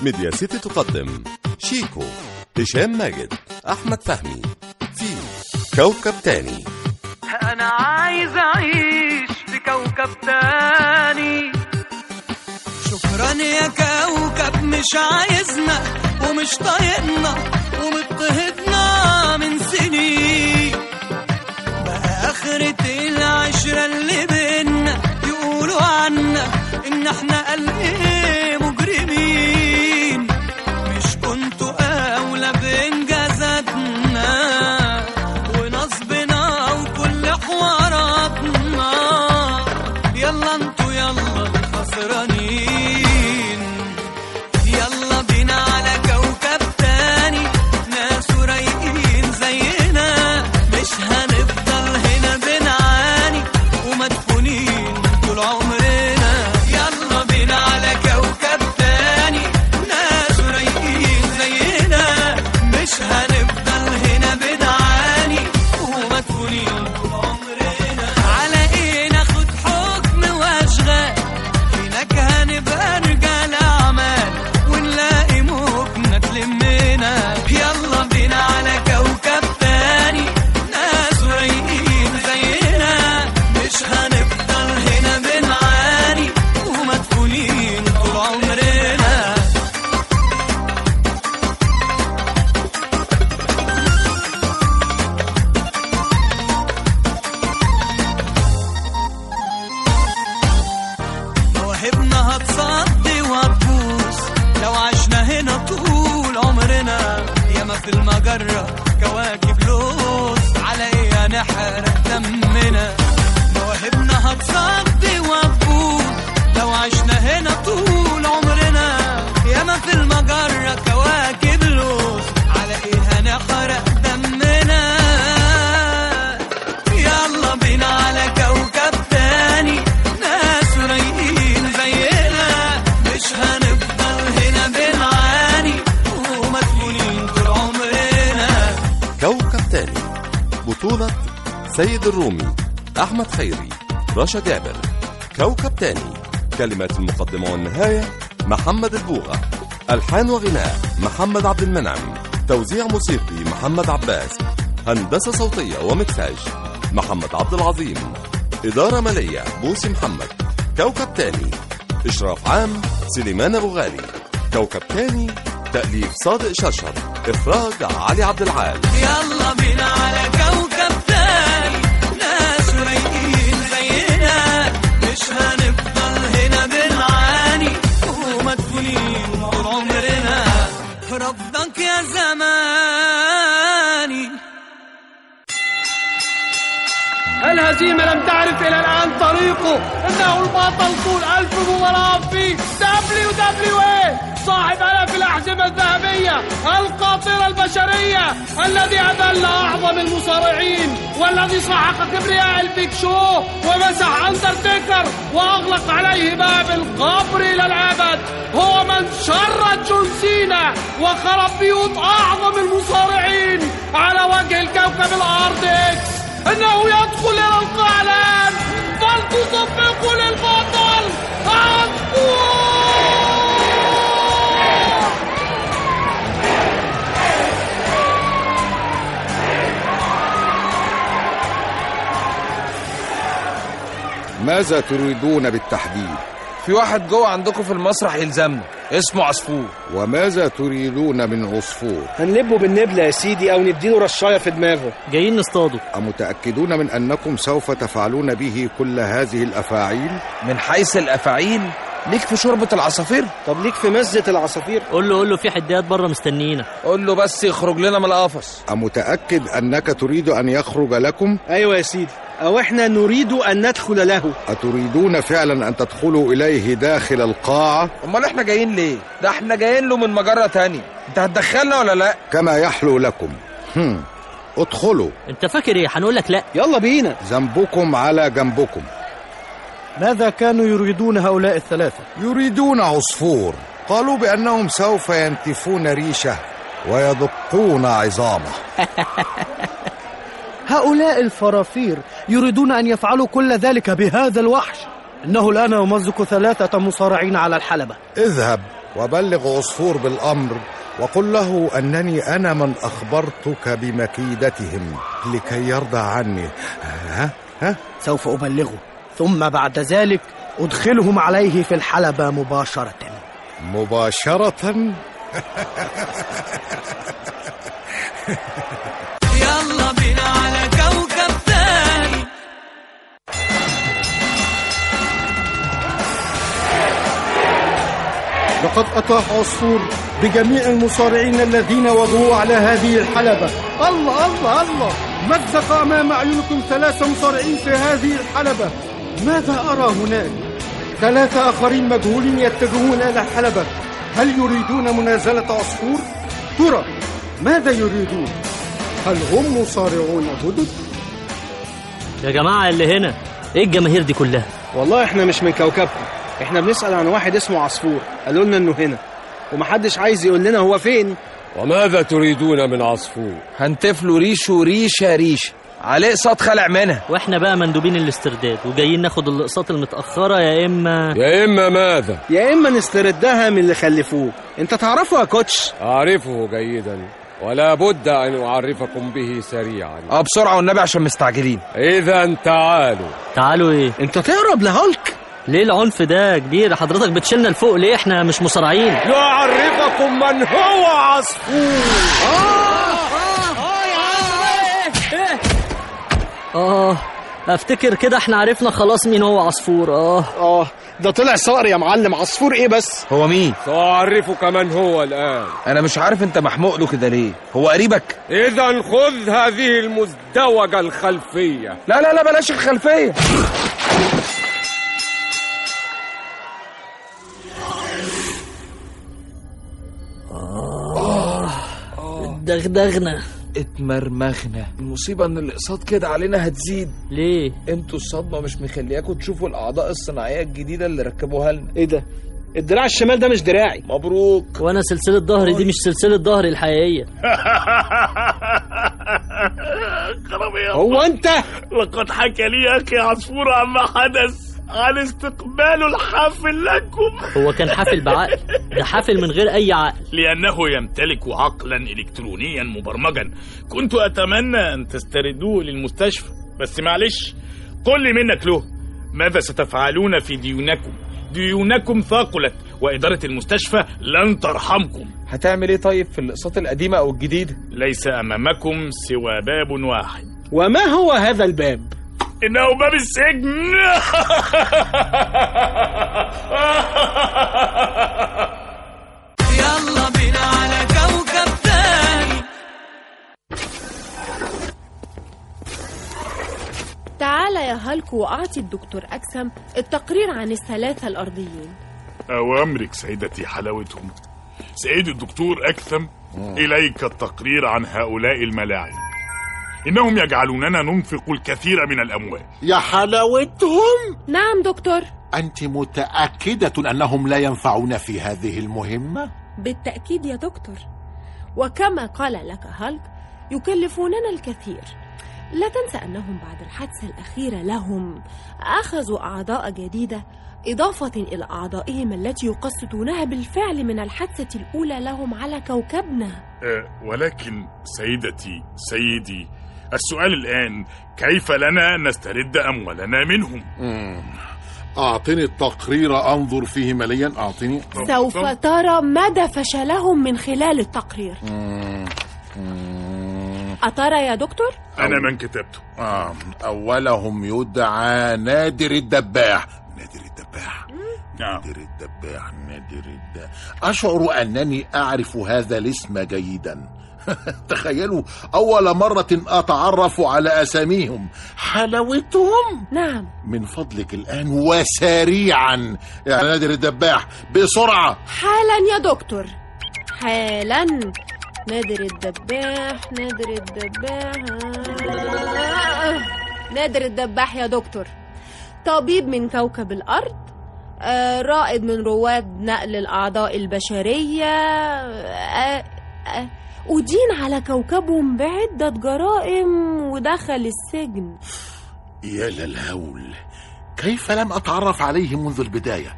ميديا سيتي تقدم شيكو هشام ماجد أحمد فهمي في كوكب تاني انا عايز اعيش في كوكب تاني شكرا يا كوكب مش عايزنا ومش طايقنا ومضطهدنا من سنين بقى آخرة العشرة اللي بينا يقولوا عنا إن إحنا قال إيه مجرمين مش كنتوا أولى بإنجازاتنا ونصبنا وكل حواراتنا يلا انتوا يلا الخسرانين يلا بينا على كوكب تاني ناس رايقين زينا مش هنفضل هنا بنعاني ومدفونين طول عمرنا يلا بينا على كوكب تاني ناس رايقين زينا مش هنفضل هنا بنعاني ومدفونين طول عمرنا على ايه ناخد حكم واشغال هناك هنبقى رجال اعمال ونلاقي موجنا تلمنا يلا بينا على كوكب تاني ناس رايقين زينا مش هنفضل هنا بنعاني ومدفونين طول عمرنا مواهبنا هتصدي وهتبوظ لو عشنا هنا طول عمرنا ياما في المجرة كواكب لوز على ايه هنحرق دمنا مواهبنا هتصدي وهتبوظ لو عشنا هنا طول عمرنا ياما في المجرة كواكب لوز على ايه هنحرق دمنا يلا بينا على كوكب تاني ناس رايقين زينا مش هنفضل هنا بنعاني ومدفونين طول عمرنا كوكب تاني بطولة سيد الرومي أحمد خيري رشا جابر كوكب تاني كلمات المقدمة والنهاية محمد البوغة ألحان وغناء محمد عبد المنعم توزيع موسيقي محمد عباس هندسة صوتية ومكساج محمد عبد العظيم إدارة مالية بوسي محمد كوكب تاني إشراف عام سليمان أبو غالي كوكب تاني تأليف صادق شرشر إخراج علي عبد العال يلا بينا على كوكب تاني ناس رايقين زينا مش هنفضل هنا بنعاني ومدفونين طول عمرنا رفضك يا زماني الهزيمة لم تعرف إلى الآن طريقه إنه البطل طول ألف مباراة في دبليو دبليو اي صاحب آلاف الأحزمة الذهبية القاطرة البشرية الذي أذل أعظم المصارعين والذي سحق كبرياء البيك شو ومسح أندرتيكر وأغلق عليه باب القبر إلى الأبد هو من شرد جون سينا وخرب بيوت أعظم المصارعين على وجه الكوكب الأرض إكس انه يدخل الى القاع الان فلتصفق للبطل عفو ماذا تريدون بالتحديد في واحد جوه عندكم في المسرح يلزمنا اسمه عصفور وماذا تريدون من عصفور هنلبه بالنبلة يا سيدي أو نديله رشاية في دماغه جايين نصطاده أمتأكدون من أنكم سوف تفعلون به كل هذه الأفاعيل من حيث الافاعيل ليك في شوربه العصافير طب ليك في مزة العصافير قول له قول له في حدات بره مستنينا قول له بس يخرج لنا من القفص أمتأكد أنك تريد أن يخرج لكم أيوة يا سيدي أو إحنا نريد أن ندخل له أتريدون فعلا أن تدخلوا إليه داخل القاعة امال احنا جايين ليه ده احنا جايين له من مجره تانية انت هتدخلنا ولا لا كما يحلو لكم هم. ادخلوا انت فاكر ايه هنقول لك لا يلا بينا ذنبكم على جنبكم ماذا كانوا يريدون هؤلاء الثلاثة؟ يريدون عصفور قالوا بأنهم سوف ينتفون ريشه ويدقون عظامه هؤلاء الفرافير يريدون أن يفعلوا كل ذلك بهذا الوحش إنه الآن يمزق ثلاثة مصارعين على الحلبة اذهب وبلغ عصفور بالأمر وقل له أنني أنا من أخبرتك بمكيدتهم لكي يرضى عني ها ها سوف أبلغه ثم بعد ذلك أدخلهم عليه في الحلبة مباشرة مباشرة يلا بينا على كوكب تاني لقد أطاح عصفور بجميع المصارعين الذين وضعوا على هذه الحلبة الله الله الله مزق أمام أعينكم ثلاثة مصارعين في هذه الحلبة ماذا أرى هناك؟ ثلاثة آخرين مجهولين يتجهون إلى الحلبة هل يريدون منازلة عصفور؟ ترى ماذا يريدون؟ هل هم مصارعون هدد؟ يا جماعة اللي هنا ايه الجماهير دي كلها والله احنا مش من كوكبكم احنا بنسأل عن واحد اسمه عصفور قالوا لنا انه هنا ومحدش عايز يقول لنا هو فين وماذا تريدون من عصفور هنتفلوا ريشه ريشه ريشه عليه اقساط خلع منها واحنا بقى مندوبين الاسترداد وجايين ناخد الاقساط المتأخرة يا اما يا إما ماذا يا اما نستردها من اللي خلفوه انت تعرفه يا كوتش أعرفه جيدا ولا بد أن أعرفكم به سريعا اه بسرعه والنبي عشان مستعجلين إذا تعالوا تعالوا ايه انت تقرب لهالك ليه العنف ده يا كبير حضرتك بتشيلنا لفوق ليه احنا مش مصارعين نعرفكم من هو عصفور اه افتكر كده احنا عرفنا خلاص مين هو عصفور اه اه ده طلع صقر يا معلم عصفور ايه بس هو مين سأعرفك من هو الآن انا مش عارف انت محموق له كده ليه هو قريبك إذا خذ هذه المزدوجة الخلفية لا لا لا بلاش الخلفيه دغدغنا اتمرمغنا المصيبه ان الاقساط كده علينا هتزيد ليه انتوا الصدمه مش مخلياكوا تشوفوا الاعضاء الصناعيه الجديده اللي ركبوها لنا ايه ده الدراع الشمال ده مش دراعي مبروك وانا سلسلة ظهري دي مش سلسلة ظهري الحقيقية هو انت لقد حكى لي أخي عصفور عما حدث عن استقبال الحافل لكم هو كان حافل بعقل ده حافل من غير اي عقل لأنه يمتلك عقلا إلكترونيا مبرمجا كنت أتمنى أن تستردوه للمستشفى بس معلش قل لي منك له ماذا ستفعلون في ديونكم ديونكم ثاقلت وإدارة المستشفى لن ترحمكم هتعمل ايه طيب في الاقساط القديمه او الجديده ليس أمامكم سوى باب واحد وما هو هذا الباب إنه باب السجن يلا بينا على كوكب تاني تعال يا هالك وأعطي الدكتور أكسم التقرير عن الثلاثة الأرضيين أوامرك سيدتي حلاوتهم سيد الدكتور أكثم إليك التقرير عن هؤلاء الملاعب إنهم يجعلوننا ننفق الكثير من الأموال يا حلاوتهم نعم دكتور أنت متأكدة أنهم لا ينفعون في هذه المهمة؟ بالتأكيد يا دكتور وكما قال لك هالك يكلفوننا الكثير لا تنسى أنهم بعد الحادثة الأخيرة لهم أخذوا أعضاء جديدة إضافة إلى أعضائهم التي يقسطونها بالفعل من الحادثة الأولى لهم على كوكبنا أه ولكن سيدتي سيدي السؤال الآن كيف لنا نسترد أموالنا منهم مم. أعطني التقرير أنظر فيه مليا أعطني سوف ترى مدى فشلهم من خلال التقرير مم. مم. أترى يا دكتور؟ أنا من كتبته آه. أولهم يدعى نادر الدباح نادر الدباح نعم نادر الدباح نادر الدباح أشعر أنني أعرف هذا الاسم جيدا تخيلوا أول مرة أتعرف على أساميهم حلاوتهم نعم من فضلك الآن وسريعا يا نادر الدباح بسرعة حالا يا دكتور حالا نادر الدباح نادر الدباح آه. نادر الدباح يا دكتور طبيب من كوكب الأرض آه رائد من رواد نقل الأعضاء البشرية آه آه أدين على كوكبهم بعدة جرائم ودخل السجن يا للهول كيف لم أتعرف عليه منذ البداية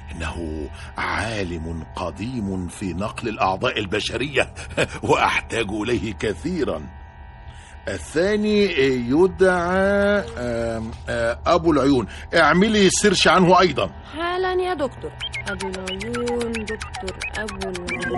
إنه عالم قديم في نقل الأعضاء البشرية وأحتاج إليه كثيرا الثاني يدعى آم، آه، أبو العيون اعملي سيرش عنه أيضا حالا يا دكتور أبو العيون دكتور أبو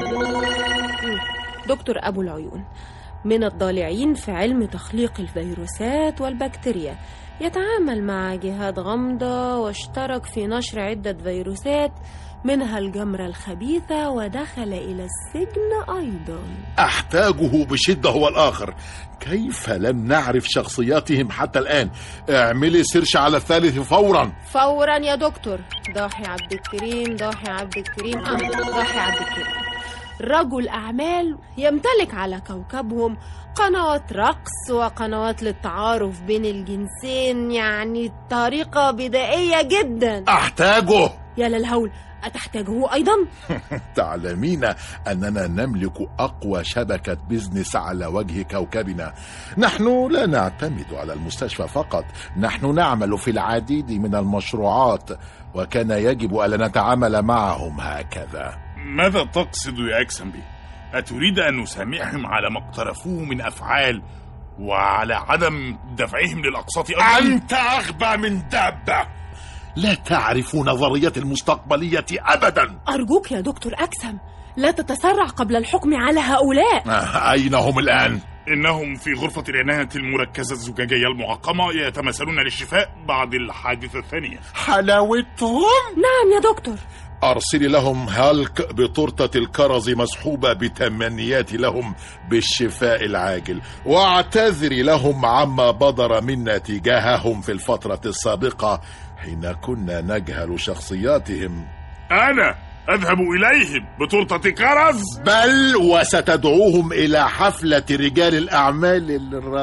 العيون دكتور أبو العيون من الضالعين في علم تخليق الفيروسات والبكتيريا يتعامل مع جهات غامضة واشترك في نشر عدة فيروسات منها الجمرة الخبيثة ودخل إلى السجن أيضا أحتاجه بشدة هو الآخر كيف لم نعرف شخصياتهم حتى الآن اعملي سيرش على الثالث فورا فورا يا دكتور ضاحي عبد الكريم ضاحي عبد الكريم آه ضاحي عبد الكريم رجل أعمال يمتلك على كوكبهم قنوات رقص وقنوات للتعارف بين الجنسين يعني طريقة بدائية جدا أحتاجه يا للهول أتحتاجه أيضا؟ تعلمين أننا نملك أقوى شبكة بزنس على وجه كوكبنا نحن لا نعتمد على المستشفى فقط نحن نعمل في العديد من المشروعات وكان يجب ألا نتعامل معهم هكذا ماذا تقصد يا أكسنبي؟ أتريد أن نسامحهم على ما اقترفوه من أفعال وعلى عدم دفعهم للأقساط أيضا؟ أنت أغبى من دابة لا تعرف نظرية المستقبلية أبدا أرجوك يا دكتور أكسم لا تتسرع قبل الحكم على هؤلاء آه، أين هم الآن؟ إنهم في غرفة العناية المركزة الزجاجية المعقمة يتمثلون للشفاء بعد الحادثة الثانية حلاوتهم؟ نعم يا دكتور أرسلي لهم هالك بتورتة الكرز مسحوبة بتمنيات لهم بالشفاء العاجل واعتذري لهم عما بدر منا تجاههم في الفترة السابقة حين كنا نجهل شخصياتهم أنا أذهب إليهم بتورتة كرز بل وستدعوهم إلى حفلة رجال الأعمال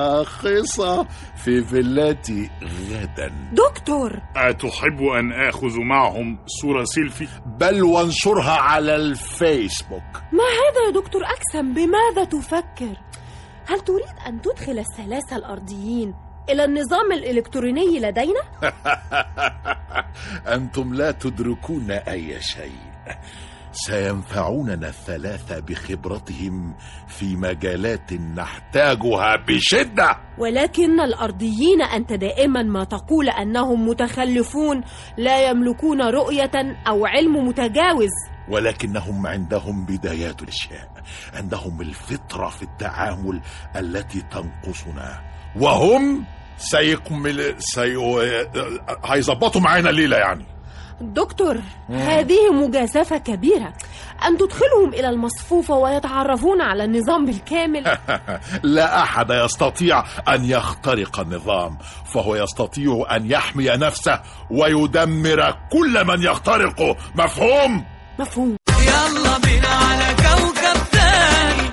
الراخصة في فيلاتي غدا دكتور أتحب أن آخذ معهم صورة سيلفي؟ بل وانشرها على الفيسبوك ما هذا يا دكتور أكسم بماذا تفكر؟ هل تريد أن تدخل الثلاثة الأرضيين إلى النظام الإلكتروني لدينا؟ أنتم لا تدركون أي شيء سينفعوننا الثلاثة بخبرتهم في مجالات نحتاجها بشدة ولكن الأرضيين أنت دائما ما تقول أنهم متخلفون لا يملكون رؤية أو علم متجاوز ولكنهم عندهم بدايات الأشياء عندهم الفطرة في التعامل التي تنقصنا وهم سيكمل سي... هيظبطوا معانا الليلة يعني دكتور هذه مجازفة كبيرة أن تدخلهم إلى المصفوفة ويتعرفون على النظام بالكامل لا أحد يستطيع أن يخترق النظام فهو يستطيع أن يحمي نفسه ويدمر كل من يخترقه مفهوم؟ مفهوم يلا بينا على كوكب تاني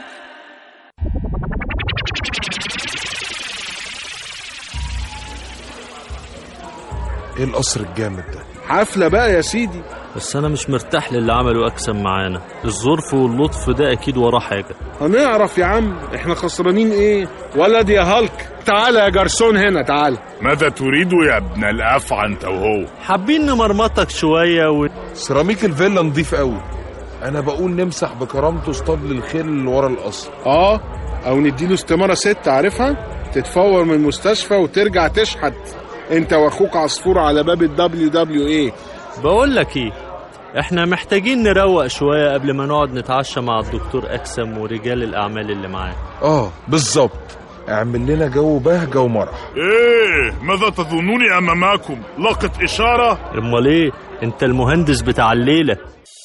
ايه القصر الجامد ده حفلة بقى يا سيدي بس انا مش مرتاح للي عمله اكسم معانا الظرف واللطف ده اكيد وراه حاجه هنعرف يا عم احنا خسرانين ايه ولد يا هالك تعالى يا جرسون هنا تعالى ماذا تريد يا ابن الأفعى أنت وهو؟ حابين نمرمطك شويه و... سيراميك الفيلا نضيف قوي انا بقول نمسح بكرامته اسطبل الخيل اللي ورا القصر اه او نديله استمارة ست عارفها تتفور من المستشفى وترجع تشحت انت واخوك عصفور على باب الدبليو دبليو ايه بقول لك ايه احنا محتاجين نروق شويه قبل ما نقعد نتعشى مع الدكتور اكسم ورجال الاعمال اللي معاه اه بالظبط اعمل لنا جو بهجه ومرح إيه ماذا تظنوني أمامكم؟ لقط إشارة؟ امال ايه انت المهندس بتاع الليله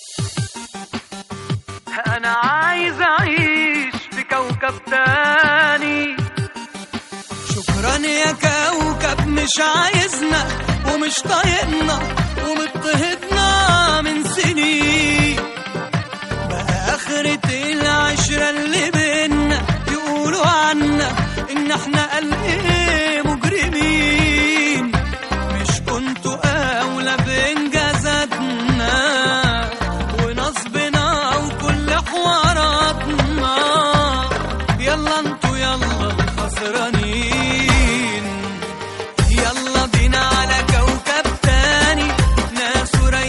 انا عايز اعيش في كوكب تاني شكرا يا كوكب مش عايزنا ومش طايقنا ومضطهدنا من سنين بقى آخرة العشرة اللي بينا يقولوا عنا إن إحنا قال إيه مجرمين مش كنتوا أولى بإنجازاتنا ونصبنا وكل حواراتنا يلا انتوا يلا الخسرانين يلا بينا على كوكب تاني ناس قريبين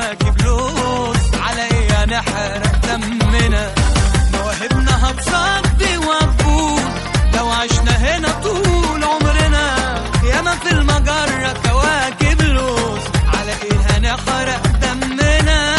كواكب لوز على ايه نحرق دمنا مواهبنا هتصدي وهتبوظ لو عشنا هنا طول عمرنا ياما في المجرة كواكب لوز على ايه هنحرق دمنا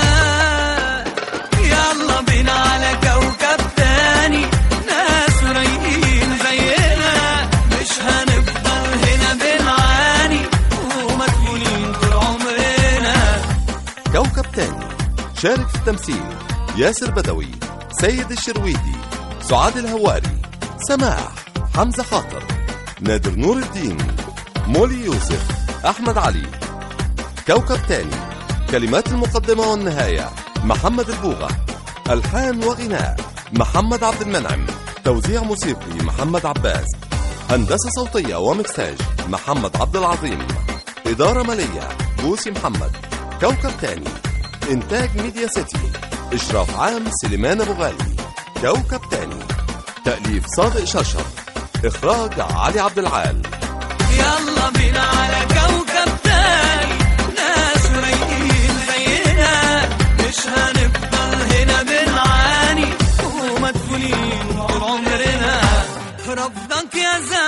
يلا بينا على كوكب تاني ناس رايقين زينا مش هنفضل هنا بنعاني ومدفونين طول عمرنا كوكب تاني شارك في التمثيل ياسر بدوي سيد الشرويدي سعاد الهواري سماح حمزة خاطر نادر نور الدين مولي يوسف أحمد علي كوكب تاني كلمات المقدمة والنهاية محمد البوغة ألحان وغناء محمد عبد المنعم توزيع موسيقي محمد عباس هندسة صوتية ومكساج محمد عبد العظيم إدارة مالية بوسي محمد كوكب تاني إنتاج ميديا سيتي إشراف عام سليمان أبو غالي كوكب تاني تأليف صادق شرشر إخراج علي عبد العال يلا بينا على كوكب تاني ناس رايقين زينا مش هنفضل هنا بنعاني ومدفونين طول عمرنا رفضك يا زمان